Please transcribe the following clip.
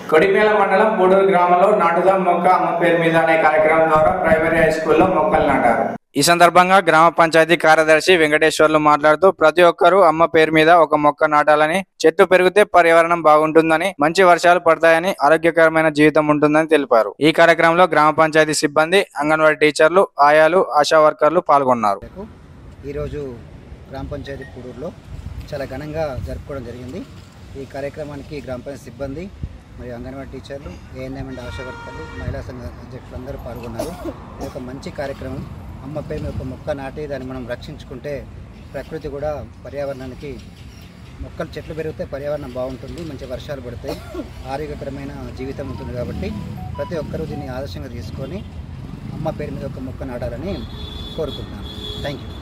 కొడిమేల మండలం పూడూరు గ్రామంలో నాటుదాం మొక్క అమ్మ పేరు మీద అనే కార్యక్రమం ద్వారా ప్రైమరీ హై స్కూల్లో మొక్కలు నాటారు ఈ సందర్భంగా గ్రామ పంచాయతీ కార్యదర్శి వెంకటేశ్వర్లు మాట్లాడుతూ ప్రతి ఒక్కరూ అమ్మ పేరు మీద ఒక మొక్క నాటాలని చెట్టు పెరిగితే పర్యావరణం బాగుంటుందని మంచి వర్షాలు పడతాయని ఆరోగ్యకరమైన జీవితం ఉంటుందని తెలిపారు ఈ కార్యక్రమంలో గ్రామ పంచాయతీ సిబ్బంది అంగన్వాడీ టీచర్లు ఆయాలు ఆశా వర్కర్లు పాల్గొన్నారు మేరకు ఈరోజు గ్రామ పంచాయతీ పూడూరులో చాలా ఘనంగా జరుపుకోవడం జరిగింది ఈ కార్యక్రమానికి గ్రామ పంచాయతీ సిబ్బంది మరియు అంగన్వాడీ టీచర్లు ఏఎన్ఎం అండ్ ఆశా వర్కర్లు మహిళా సంఘ అధ్యక్షులు అందరూ పాల్గొన్నారు ఇది ఒక మంచి కార్యక్రమం అమ్మ పేరు ఒక మొక్క నాటి దాన్ని మనం రక్షించుకుంటే ప్రకృతి కూడా పర్యావరణానికి మొక్కలు చెట్లు పెరిగితే పర్యావరణం బాగుంటుంది మంచి వర్షాలు పడతాయి ఆరోగ్యకరమైన జీవితం ఉంటుంది కాబట్టి ప్రతి ఒక్కరూ దీన్ని ఆదర్శంగా తీసుకొని అమ్మ పేరు మీద ఒక మొక్క నాటాలని కోరుకుంటున్నాను థ్యాంక్ యూ